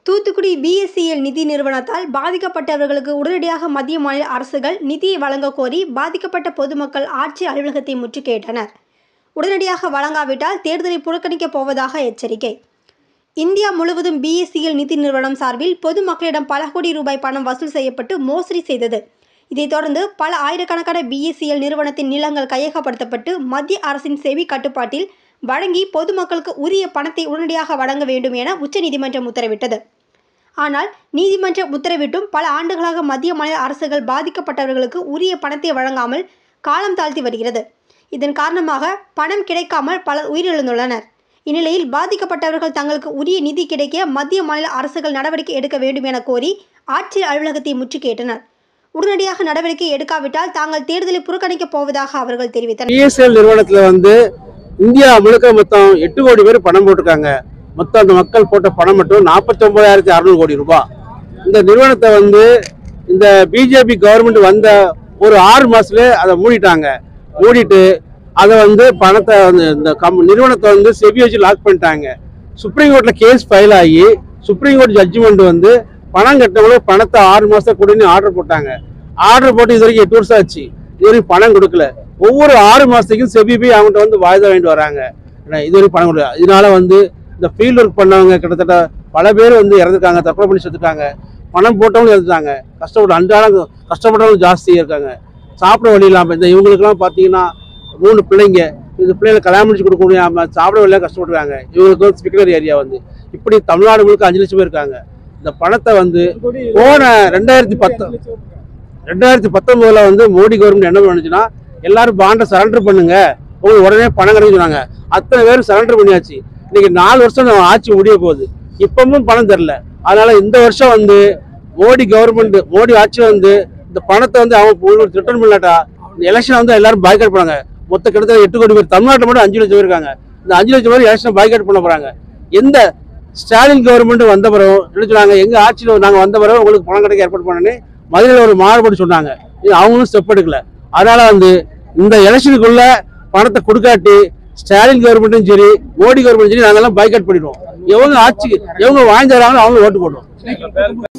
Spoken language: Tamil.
தூத்துக்குடி பிஎஸ்சிஎல் நிதி நிறுவனத்தால் பாதிக்கப்பட்டவர்களுக்கு உடனடியாக மத்திய மாநில அரசுகள் நிதியை வழங்கக் கோரி பாதிக்கப்பட்ட பொதுமக்கள் ஆட்சி அலுவலகத்தை முற்றுகையிட்டனர் உடனடியாக வழங்காவிட்டால் தேர்தலை புறக்கணிக்கப் போவதாக எச்சரிக்கை இந்தியா முழுவதும் பிஎஸ்சிஎல் நிதி நிறுவனம் சார்பில் பொதுமக்களிடம் பல கோடி ரூபாய் பணம் வசூல் செய்யப்பட்டு மோசடி செய்தது இதைத் தொடர்ந்து பல ஆயிரக்கணக்கான பிஎஸ்சிஎல் நிறுவனத்தின் நிலங்கள் கையகப்படுத்தப்பட்டு மத்திய அரசின் செவி கட்டுப்பாட்டில் வழங்கி பொதுமக்களுக்கு உரிய பணத்தை உடனடியாக வழங்க வேண்டும் என உச்சநீதிமன்றம் உத்தரவிட்டது ஆனால் நீதிமன்றம் உத்தரவிட்டும் பல ஆண்டுகளாக மத்திய மாநில அரசுகள் பாதிக்கப்பட்டவர்களுக்கு உரிய பணத்தை வழங்காமல் காலம் தாழ்த்தி வருகிறது இதன் காரணமாக பணம் கிடைக்காமல் பலர் உயிரிழந்துள்ளனர் இந்நிலையில் பாதிக்கப்பட்டவர்கள் தங்களுக்கு உரிய நிதி கிடைக்க மத்திய மாநில அரசுகள் நடவடிக்கை எடுக்க வேண்டும் என கோரி ஆட்சியர் அலுவலகத்தை முற்றுகையிட்டனர் உடனடியாக நடவடிக்கை எடுக்காவிட்டால் தாங்கள் தேர்தலை புறக்கணிக்கப் போவதாக அவர்கள் தெரிவித்தனர் பிஎஸ்எல் நிறுவனத்துல வந்து இந்தியா முழுக்க மொத்தம் எட்டு கோடி பேர் பணம் போட்டிருக்காங்க மொத்தம் அந்த மக்கள் போட்ட பணம் மட்டும் நாற்பத்தி ஒன்பதாயிரத்தி அறுநூறு கோடி ரூபாய் இந்த நிறுவனத்தை வந்து இந்த பிஜேபி கவர்மெண்ட் வந்த ஒரு ஆறு மாசத்துல அதை மூடிட்டாங்க மூடிட்டு அதை வந்து பணத்தை வந்து இந்த கம் நிறுவனத்தை வந்து செபி வச்சு லாக் பண்ணிட்டாங்க சுப்ரீம் கோர்ட்ல கேஸ் ஃபைல் ஆகி சுப்ரீம் கோர்ட் ஜட்ஜ்மெண்ட் வந்து பணம் கட்டவங்களும் பணத்தை ஆறு மாசத்தை கொடுன்னு ஆர்டர் போட்டாங்க ஆர்டர் போட்டு இது வரைக்கும் எட்டு வருஷம் ஆச்சு இது வரைக்கும் பணம் கொடுக்கல ஒவ்வொரு ஆறு மாசத்துக்கும் செபி போய் அவங்கள்ட்ட வந்து வாய்தா வாங்கிட்டு வராங்க ஏன்னா இது வரைக்கும் பணம் கொடுக்கல இதனால வந்து இந்த ஃபீல்ட் ஒர்க் பண்ணவங்க கிட்டத்தட்ட பல பேர் வந்து இறந்துட்டாங்க தற்கொலை பண்ணி செத்துட்டாங்க பணம் போட்டவங்க இறந்துட்டாங்க கஷ்டப்பட்டு அன்றாடம் கஷ்டப்பட்டவங்க ஜாஸ்தி இருக்காங்க சாப்பிட வழி இல்லாமல் இந்த இவங்களுக்குலாம் பார்த்தீங்கன்னா மூணு பிள்ளைங்க இந்த பிள்ளைகளை கல்யாணம் முடிச்சு கொடுக்க முடியாம சாப்பிட வழியாக கஷ்டப்படுறாங்க இவங்களுக்கு வந்து ஸ்பிக்கர் ஏரியா வந்து இப்படி தமிழ்நாடு முழுக்க அஞ்சு லட்சம் பேர் இருக்காங்க இந்த பணத்தை வந்து போன ரெண்டாயிரத்தி பத்து ரெண்டாயிரத்தி பத்தொன்பதுல வந்து மோடி கவர்மெண்ட் என்ன பண்ணுச்சுன்னா எல்லாரும் பாண்டை சரண்டர் பண்ணுங்க உங்களுக்கு உடனே பணம் கிடைக்கும் சொன்னாங்க அத்தனை பேரும் சரண்டர் பண்ணியாச்சு இன்னைக்கு நாலு வருஷம் நம்ம ஆட்சி முடிய போகுது இப்பவும் பணம் தரல அதனால இந்த வருஷம் வந்து மோடி கவர்மெண்ட் மோடி ஆட்சி வந்து இந்த பணத்தை வந்து அவங்க ரிட்டர்ன் பண்ணலாட்டா இந்த எலெக்ஷன் வந்து எல்லாரும் பாய்காட் பண்ணாங்க மொத்த கிட்டத்தட்ட எட்டு கோடி பேர் தமிழ்நாட்டில் மட்டும் அஞ்சு லட்சம் பேர் இருக்காங்க இந்த அஞ்சு லட்சம் பேர் எலெக்ஷன் பாய்காட் பண்ண போறாங்க எந்த ஸ்டாலின் கவர்மெண்ட் வந்த பிறகு என்ன சொன்னாங்க எங்க ஆட்சியில் நாங்கள் வந்த பிறகு உங்களுக்கு பணம் கிடைக்க ஏற்பாடு பண்ணனே மதுரையில் ஒரு மாறுபாடு சொன்னாங்க இது அவங்களும் ஸ்டெப் எடுக்கல அதனால வந்து இந்த எலெக்ஷனுக்குள்ள பணத்தை கொடுக்காட்டி ஸ்டாலின் கவர்மெண்ட்டும் சரி மோடி கவர்மெண்ட்டும் சரி நாங்கெல்லாம் பைக்காட் பண்ணிடுவோம் எவங்க ஆட்சிக்கு எவங்க வாங்கி தராங்களோ அவங்க ஓட்டு போடுவோம்